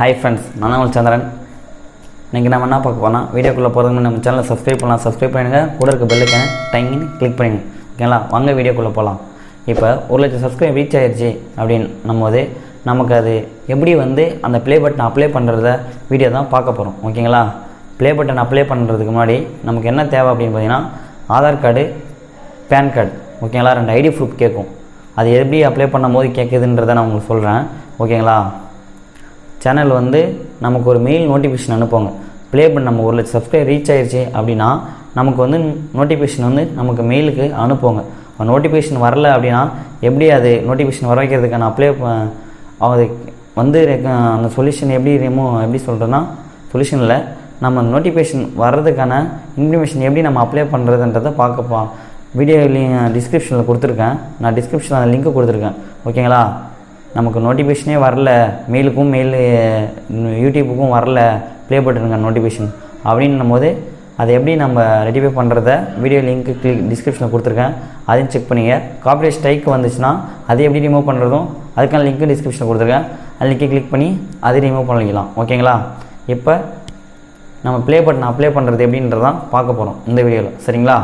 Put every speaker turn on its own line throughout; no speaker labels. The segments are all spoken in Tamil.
ஹாய் ஃப்ரெண்ட்ஸ் நான் உங்கள் சந்திரன் இன்றைக்கி நம்ம என்ன பார்க்க போனால் வீடியோக்குள்ளே போகிறதுக்கு முன்னாடி நம்ம சேனலை சப்ஸ்கிரைப் பண்ணலாம் சப்ஸ்கிரைப் பண்ணிடுங்க கூட இருக்க பெல்லுக்கான டைங்கின்னு கிளிக் பண்ணிடுங்க ஓகேங்களா வாங்க வீடியோக்குள்ளே போகலாம் இப்போ ஒரு லட்சம் சப்ஸ்கிரைப் ரீச் ஆயிடுச்சு அப்படின்னு போது நமக்கு அது எப்படி வந்து அந்த ப்ளே பட்டன் அப்ளை பண்ணுறத வீடியோ தான் பார்க்க போகிறோம் ஓகேங்களா ப்ளே பட்டன் அப்ளை பண்ணுறதுக்கு முன்னாடி நமக்கு என்ன தேவை அப்படின்னு பார்த்தீங்கன்னா ஆதார் கார்டு பேன் கார்டு ஓகேங்களா ரெண்டு ஐடி ப்ரூஃப் கேட்கும் அது எப்படி அப்ளை பண்ணும்போது கேட்குதுன்றதை நான் உங்களுக்கு சொல்கிறேன் ஓகேங்களா சேனல் வந்து நமக்கு ஒரு மெயில் நோட்டிஃபிகேஷன் அனுப்புவாங்க ப்ளே பண்ண நம்ம ஒரு லட்சம் சப்ஸ்கிரைப் ரீச் ஆயிடுச்சு அப்படின்னா நமக்கு வந்து நோட்டிஃபிகேஷன் வந்து நமக்கு மெயிலுக்கு அனுப்புவாங்க நோட்டிஃபிகேஷன் வரல அப்படின்னா எப்படி அது நோட்டிஃபிகேஷன் வர வைக்கிறதுக்கான அப்ளை அது வந்து ரெக்க- அந்த சொல்யூஷன் எப்படி ரிமூவ் எப்படி சொல்கிறேன்னா சொல்யூஷனில் நம்ம நோட்டிஃபிகேஷன் வர்றதுக்கான இன்ஃபர்மேஷன் எப்படி நம்ம அப்ளை பண்ணுறதுன்றதை பார்க்கப்பா வீடியோ டிஸ்கிரிப்ஷனில் கொடுத்துருக்கேன் நான் டிஸ்கிரிப்ஷனில் அந்த லிங்க் கொடுத்துருக்கேன் ஓகேங்களா நமக்கு நோட்டிஃபிகேஷனே வரல மெயிலுக்கும் மெயில் யூடியூப்புக்கும் வரல ப்ளே பட்டனுங்க நோட்டிஃபிகேஷன் அப்படின்னும் போது அதை எப்படி நம்ம ரெடிஃபை பண்ணுறத வீடியோ லிங்க் கிளிக் டிஸ்கிரிப்ஷனில் கொடுத்துருக்கேன் அதையும் செக் பண்ணிங்க காப்பரேட் ஸ்ட்ரைக் வந்துச்சுன்னா அதை எப்படி ரிமூவ் பண்ணுறதும் அதுக்கான லிங்க்கு டிஸ்கிரிப்ஷனில் கொடுத்துருக்கேன் அந்த லிங்கை கிளிக் பண்ணி அதை ரிமூவ் பண்ணிக்கலாம் ஓகேங்களா இப்போ நம்ம ப்ளே பட்டன் அப்ளை பண்ணுறது எப்படின்றதான் பார்க்க போகிறோம் இந்த வீடியோவில் சரிங்களா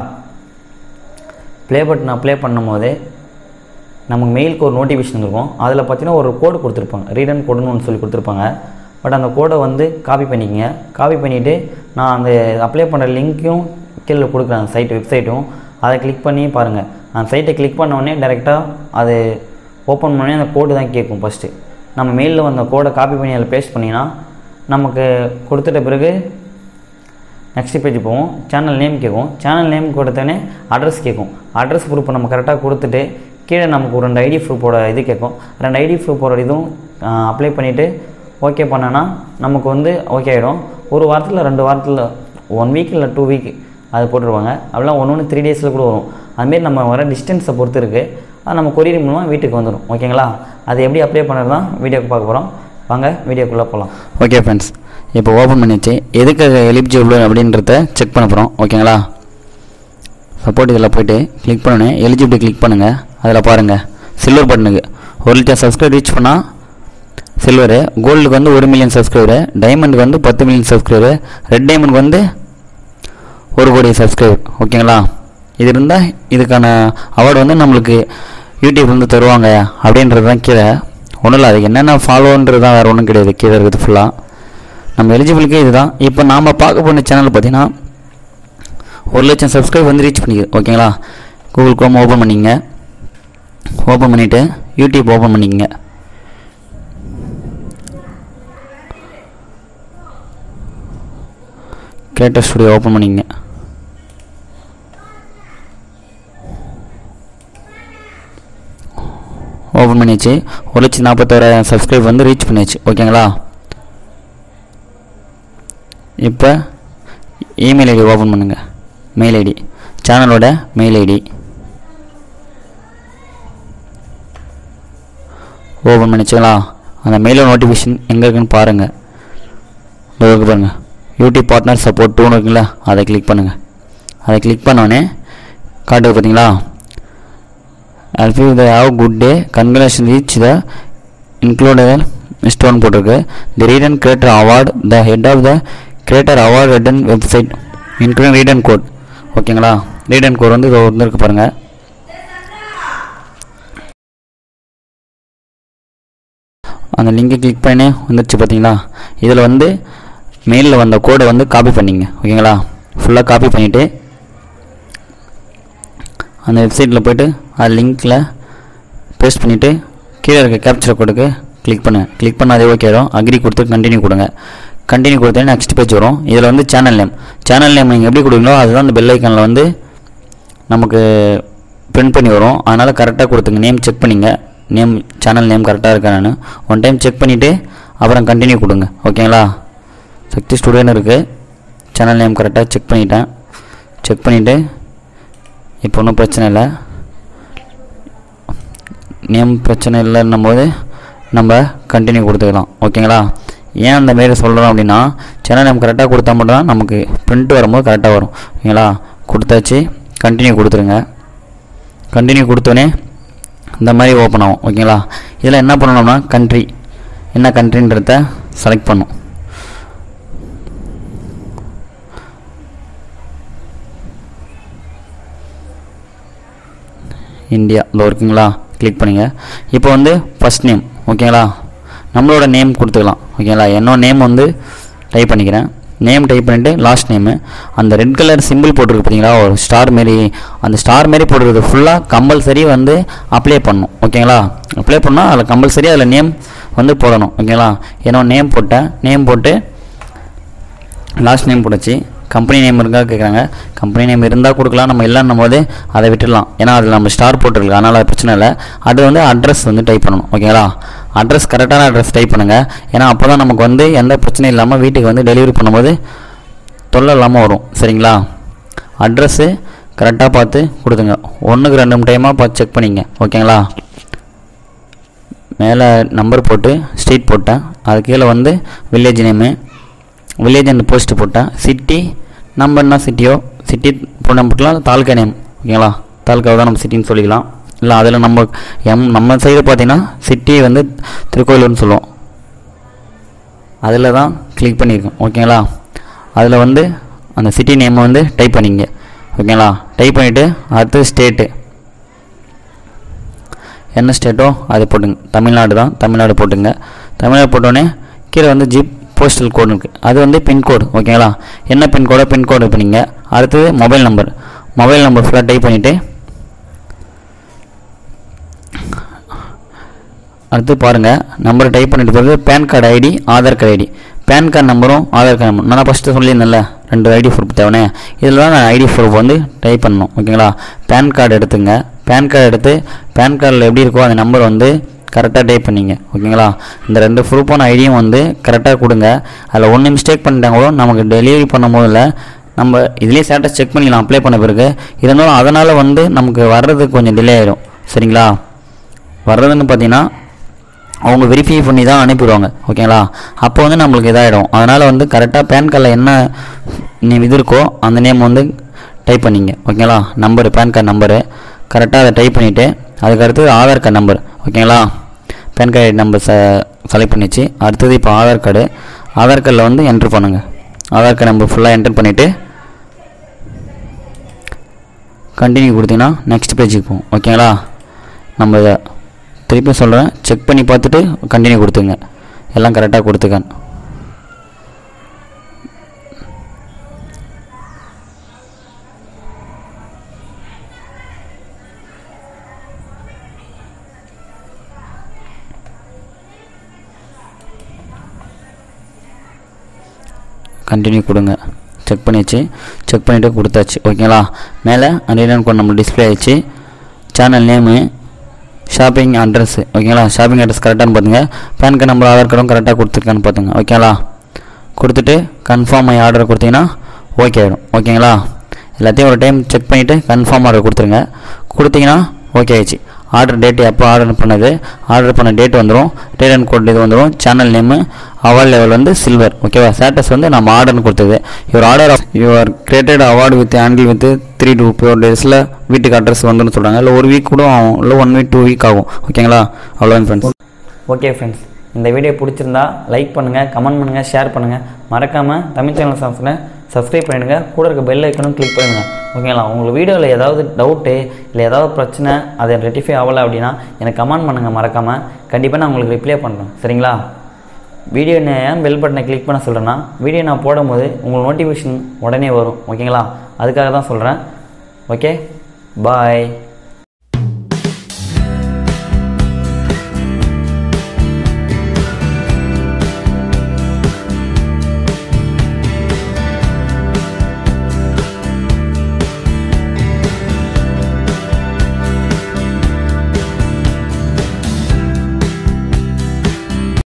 ப்ளே பட்டன் அப்ளை பண்ணும்போது நமக்கு மெயிலுக்கு ஒரு நோட்டிஃபிகேஷன் இருக்கும் அதில் பார்த்தீங்கன்னா ஒரு கோடு கொடுத்துருப்பாங்க ரீடன் கோடுன்னு ஒன்று சொல்லி கொடுத்துருப்பாங்க பட் அந்த கோடை வந்து காப்பி பண்ணிக்கங்க காப்பி பண்ணிவிட்டு நான் அந்த அப்ளை பண்ணுற லிங்க்கையும் கீழே கொடுக்குறேன் அந்த சைட் வெப்சைட்டும் அதை கிளிக் பண்ணி பாருங்கள் அந்த சைட்டை கிளிக் பண்ண உடனே டேரெக்டாக அது ஓப்பன் பண்ணி அந்த கோடு தான் கேட்கும் ஃபஸ்ட்டு நம்ம மெயிலில் வந்த கோடை காப்பி பண்ணி அதில் பேஸ்ட் பண்ணிங்கன்னா நமக்கு கொடுத்துட்ட பிறகு நெக்ஸ்ட் பேஜ் போவோம் சேனல் நேம் கேட்கும் சேனல் நேம் கொடுத்தோடனே அட்ரஸ் கேட்கும் அட்ரஸ் ப்ரூஃப் நம்ம கரெக்டாக கொடுத்துட்டு கீழே நமக்கு ஒரு ரெண்டு ஐடி ப்ரூஃபோட இது கேட்கும் ரெண்டு ஐடி ப்ரூஃபோட இதுவும் அப்ளை பண்ணிவிட்டு ஓகே பண்ணனா நமக்கு வந்து ஓகே ஆகிடும் ஒரு வாரத்தில் ரெண்டு வாரத்தில் ஒன் வீக் இல்லை டூ வீக் அது போட்டுருவாங்க அப்படிலாம் ஒன்று ஒன்று த்ரீ டேஸில் கூட வரும் அதுமாரி நம்ம வர டிஸ்டன்ஸை பொறுத்து இருக்குது அது நம்ம கொரியர் மூலமாக வீட்டுக்கு வந்துடும் ஓகேங்களா அது எப்படி அப்ளை பண்ணுறது தான் வீடியோக்கு பார்க்க போகிறோம் வாங்க வீடியோக்குள்ளே போகலாம் ஓகே ஃப்ரெண்ட்ஸ் இப்போ ஓப்பன் பண்ணிச்சு எதுக்கு எலிஜிபிள் அப்படின்றத செக் பண்ண போகிறோம் ஓகேங்களா சப்போர்ட் இதில் போயிட்டு கிளிக் பண்ணோன்னே எலிஜிபிலிட்டி கிளிக் பண்ணுங்கள் அதில் பாருங்கள் சில்வர் பட்டனுக்கு ஒரு லட்சம் சப்ஸ்கிரைப் ரீச் பண்ணால் சில்வரு கோல்டுக்கு வந்து ஒரு மில்லியன் சப்ஸ்கிரைபரு டைமண்டுக்கு வந்து பத்து மில்லியன் சப்ஸ்கிரைபரு ரெட் டைமண்டுக்கு வந்து ஒரு கோடி சப்ஸ்கிரைபர் ஓகேங்களா இது இருந்தால் இதுக்கான அவார்டு வந்து நம்மளுக்கு யூடியூப் வந்து தருவாங்க அப்படின்றது தான் கீழே ஒன்றும் இல்லை அதுக்கு என்னென்ன ஃபாலோன்றது தான் வேறு ஒன்றும் கிடையாது கீழே இருக்குது ஃபுல்லாக நம்ம எலிஜிபிளுக்கே இதுதான் இப்போ நாம் பார்க்க போன சேனல் பார்த்தீங்கன்னா ஒரு லட்சம் சப்ஸ்கிரைப் வந்து ரீச் பண்ணிக்குது ஓகேங்களா கூகுள் க்ரோம் ஓப்பன் பண்ணிங்க ஓப்பன் பண்ணிவிட்டு யூடியூப் ஓப்பன் பண்ணிக்கங்க கிரியேட்டர் ஸ்டுடியோ ஓப்பன் பண்ணிங்க ஓப்பன் பண்ணியாச்சு ஒரு லட்சத்தி நாற்பத்தோராயிரம் சப்ஸ்கிரைப் வந்து ரீச் பண்ணியாச்சு ஓகேங்களா இப்போ இமெயில் ஐடி ஓப்பன் பண்ணுங்கள் மெயில் ஐடி சேனலோட மெயில் ஐடி ஓப்பன் பண்ணிச்சுங்களா அந்த மெயிலோட நோட்டிஃபிகேஷன் எங்கே இருக்குன்னு பாருங்கள் இதோ இருக்கு பாருங்கள் யூடியூப் பார்ட்னர் சப்போர்ட் டூன்னு இருக்குங்களா அதை கிளிக் பண்ணுங்கள் அதை கிளிக் பண்ணோடனே காட்டுது பார்த்தீங்களா அல்ஃபி the have good day congratulation reach the included stone போட்டிருக்கு the read and creator award the head of the creator award written website including read and code ஓகேங்களா ரீட் அண்ட் கோட் வந்து இது வந்துருக்கு பாருங்கள் அந்த லிங்கை கிளிக் பண்ணி வந்துருச்சு பார்த்தீங்களா இதில் வந்து மெயிலில் வந்த கோடை வந்து காப்பி பண்ணிங்க ஓகேங்களா ஃபுல்லாக காப்பி பண்ணிவிட்டு அந்த வெப்சைட்டில் போய்ட்டு அது லிங்க்கில் பேஸ்ட் பண்ணிவிட்டு கீழே இருக்க கேப்சர் கோடுக்கு கிளிக் பண்ணுங்கள் கிளிக் பண்ண அதே ஓகே ஆகிடும் அக்ரி கொடுத்து கண்டினியூ கொடுங்க கண்டினியூ கொடுத்தா நெக்ஸ்ட் பேஜ் வரும் இதில் வந்து சேனல் நேம் சேனல் நேம் நீங்கள் எப்படி கொடுங்களோ அதுதான் அந்த பெல் ஐக்கானில் வந்து நமக்கு பிரிண்ட் பண்ணி வரும் அதனால் கரெக்டாக கொடுத்துங்க நேம் செக் பண்ணிங்க நேம் சேனல் நேம் கரெக்டாக இருக்கா நான் ஒன் டைம் செக் பண்ணிவிட்டு அப்புறம் கண்டினியூ கொடுங்க ஓகேங்களா சக்தி ஸ்டுடியோன்னு இருக்குது சேனல் நேம் கரெக்டாக செக் பண்ணிட்டேன் செக் பண்ணிவிட்டு இப்போ ஒன்றும் பிரச்சனை இல்லை நேம் பிரச்சனை இல்லைன்னும் போது நம்ம கண்டினியூ கொடுத்துக்கலாம் ஓகேங்களா ஏன் அந்த மாரி சொல்கிறோம் அப்படின்னா சேனல் நேம் கரெக்டாக கொடுத்தா மட்டும் தான் நமக்கு பிரிண்ட் வரும்போது கரெக்டாக வரும் ஓகேங்களா கொடுத்தாச்சு கண்டினியூ கொடுத்துருங்க கண்டினியூ கொடுத்தோன்னே இந்த மாதிரி ஓப்பன் ஆகும் ஓகேங்களா இதில் என்ன பண்ணணும்னா கண்ட்ரி என்ன கண்ட்ரின்றத செலக்ட் பண்ணும் இந்தியா இதோ இருக்குங்களா கிளிக் பண்ணுங்க இப்போ வந்து ஃபஸ்ட் நேம் ஓகேங்களா நம்மளோட நேம் கொடுத்துக்கலாம் ஓகேங்களா என்னோட நேம் வந்து டைப் பண்ணிக்கிறேன் நேம் டைப் பண்ணிவிட்டு லாஸ்ட் நேமு அந்த ரெட் கலர் சிம்பிள் போட்டிருக்கு பார்த்தீங்களா ஒரு ஸ்டார் மாரி அந்த ஸ்டார் மாரி போட்டிருக்கிறது ஃபுல்லாக கம்பல்சரி வந்து அப்ளை பண்ணணும் ஓகேங்களா அப்ளை பண்ணால் அதில் கம்பல்சரி அதில் நேம் வந்து போடணும் ஓகேங்களா என்னோட நேம் போட்டேன் நேம் போட்டு லாஸ்ட் நேம் போட்டுச்சு கம்பெனி நேம் இருக்கா கேட்குறாங்க கம்பெனி நேம் இருந்தால் கொடுக்கலாம் நம்ம இல்லைன்னும் போது அதை விட்டுடலாம் ஏன்னா அதில் நம்ம ஸ்டார் போட்டிருக்கு அதனால் அது பிரச்சனை இல்லை அது வந்து அட்ரஸ் வந்து டைப் பண்ணணும் ஓகேங்களா அட்ரஸ் கரெக்டான அட்ரஸ் டைப் பண்ணுங்கள் ஏன்னா அப்போ தான் நமக்கு வந்து எந்த பிரச்சனையும் இல்லாமல் வீட்டுக்கு வந்து டெலிவரி பண்ணும்போது தொல்லை இல்லாமல் வரும் சரிங்களா அட்ரஸ்ஸு கரெக்டாக பார்த்து கொடுத்துங்க ஒன்றுக்கு ரெண்டு டைமாக பார்த்து செக் பண்ணிங்க ஓகேங்களா மேலே நம்பர் போட்டு ஸ்ட்ரீட் போட்டேன் அது கீழே வந்து village name village and post போட்டேன் சிட்டி நம்ம என்ன சிட்டியோ சிட்டி போன போட்டலாம் தாலுக்கா நேம் ஓகேங்களா தாலுக்காவை தான் நம்ம சிட்டின்னு சொல்லிக்கலாம் இல்லை அதில் நம்ம எம் நம்ம சைடு பார்த்தீங்கன்னா சிட்டி வந்து திருக்கோயிலூர்னு சொல்லுவோம் அதில் தான் கிளிக் பண்ணியிருக்கோம் ஓகேங்களா அதில் வந்து அந்த சிட்டி நேமை வந்து டைப் பண்ணிங்க ஓகேங்களா டைப் பண்ணிவிட்டு அடுத்து ஸ்டேட்டு என்ன ஸ்டேட்டோ அது போட்டுங்க தமிழ்நாடு தான் தமிழ்நாடு போட்டுங்க தமிழ்நாடு போட்டோடனே கீழே வந்து ஜிப் போஸ்டல் கோடு இருக்குது அது வந்து பின்கோடு ஓகேங்களா என்ன பின்கோடோ பின்கோடு பண்ணிங்க அடுத்தது மொபைல் நம்பர் மொபைல் நம்பர் ஃபுல்லாக டைப் பண்ணிவிட்டு அடுத்து பாருங்கள் நம்பர் டைப் பண்ணிட்டு பிறகு PAN card ID Aadhaar card ID PAN card நம்பரும் ஆதார் கார்டு நம்பர் நான் ஃபஸ்ட்டு சொல்லியிருந்தேன்ல ரெண்டு ஐடி ப்ரூஃப் தேவைனே இதில் தான் நான் ஐடி ப்ரூஃப் வந்து டைப் பண்ணணும் ஓகேங்களா பேன் கார்டு எடுத்துங்க பேன் கார்டு எடுத்து பேன் கார்டில் எப்படி இருக்கோ அந்த நம்பர் வந்து கரெக்டாக டைப் பண்ணிங்க ஓகேங்களா இந்த ரெண்டு ப்ரூஃபான ஐடியும் வந்து கரெக்டாக கொடுங்க அதில் ஒன்று மிஸ்டேக் பண்ணிட்டாங்களோ நமக்கு டெலிவரி பண்ணும் போதில் நம்ம இதுலேயே ஸ்டேட்டஸ் செக் பண்ணிக்கலாம் அப்ளை பண்ண பிறகு இருந்தாலும் அதனால் வந்து நமக்கு வர்றதுக்கு கொஞ்சம் டிலே ஆகிடும் சரிங்களா வர்றதுன்னு பார்த்தீங்கன்னா அவங்க வெரிஃபை பண்ணி தான் அனுப்பிடுவாங்க ஓகேங்களா அப்போ வந்து நம்மளுக்கு இதாகிடும் அதனால் வந்து கரெக்டாக பேன் கார்டில் என்ன நேம் இது இருக்கோ அந்த நேம் வந்து டைப் பண்ணிங்க ஓகேங்களா நம்பரு பேன் கார்டு நம்பரு கரெக்டாக அதை டைப் பண்ணிவிட்டு அதுக்கடுத்து ஆதார் கார்டு நம்பர் ஓகேங்களா பேன் கார்டு நம்பர் ச செலக்ட் பண்ணிச்சு அடுத்தது இப்போ ஆதார் கார்டு ஆதார் கார்டில் வந்து என்ட்ரு பண்ணுங்கள் ஆதார் கார்டு நம்பர் ஃபுல்லாக என்டர் பண்ணிவிட்டு கண்டினியூ கொடுத்தீங்கன்னா நெக்ஸ்ட் பேஜுக்கு போகும் ஓகேங்களா நம்ம இதை திருப்பி சொல்கிறேன் செக் பண்ணி பார்த்துட்டு கண்டினியூ கொடுத்துங்க எல்லாம் கரெக்டாக கொடுத்துக்க கண்டினியூ கொடுங்க செக் பண்ணியாச்சு செக் பண்ணிவிட்டு கொடுத்தாச்சு ஓகேங்களா மேலே அன்றைய கோட் நம்ம டிஸ்பிளே ஆயிடுச்சு சேனல் நேமு ஷாப்பிங் அட்ரஸ் ஓகேங்களா ஷாப்பிங் அட்ரஸ் கரெக்டானு பார்த்துங்க பேன் கார்டு நம்பர் ஆதார் கார்டும் கரெக்டாக கொடுத்துருக்கான்னு பார்த்துங்க ஓகேங்களா கொடுத்துட்டு கன்ஃபார்ம் ஆகி ஆர்டர் கொடுத்தீங்கன்னா ஓகே ஆகிடும் ஓகேங்களா எல்லாத்தையும் ஒரு டைம் செக் பண்ணிவிட்டு கன்ஃபார்ம் ஆர்டர் கொடுத்துருங்க கொடுத்தீங்கன்னா ஓகே ஆயிடுச்சு ஆர்டர் டேட் எப்போ ஆர்டர் பண்ணது ஆர்டர் பண்ண டேட் வந்துடும் டேட் அண்ட் கோட் இது வந்துடும் சேனல் நேமு அவார்ட் லெவல் வந்து சில்வர் ஓகேவா ஸ்டேட்டஸ் வந்து நம்ம ஆர்டர்னு கொடுத்தது your order your created award with handle with three two four டேஸில் வீட்டுக்கு அட்ரஸ் வந்துன்னு சொல்கிறாங்க இல்லை ஒரு வீக் கூட ஆகும் இல்லை ஒன் வீக் டூ வீக் ஆகும் ஓகேங்களா அவ்வளோதான் ஃப்ரெண்ட்ஸ்
ஓகே ஃப்ரெண்ட்ஸ் இந்த வீடியோ பிடிச்சிருந்தா லைக் பண்ணுங்கள் கமெண்ட் பண்ணுங்கள் ஷேர் பண்ணுங்கள் மறக்காமல் தமிழ் சேனல் சாங்ஸில் சப்ஸ்கிரைப் பண்ணிடுங்க கூட இருக்க பெல் ஐக்கனும் கிளிக் பண்ணுங்க ஓகேங்களா உங்களுக்கு வீடியோவில் ஏதாவது டவுட்டு இல்லை ஏதாவது பிரச்சனை அதை ரெட்டிஃபை ஆகலை அப்படின்னா எனக்கு கமெண்ட் பண்ணுங்கள் மறக்காமல் கண்டிப்பாக நான் உங்களுக்கு ரிப்ளை பண்ணுறேன் சரிங்களா வீடியோ நான் ஏன் பெல் பட்டனை கிளிக் பண்ண சொல்கிறேன்னா வீடியோ நான் போடும்போது உங்களுக்கு நோட்டிஃபிகேஷன் உடனே வரும் ஓகேங்களா அதுக்காக தான் சொல்கிறேன் ஓகே பாய்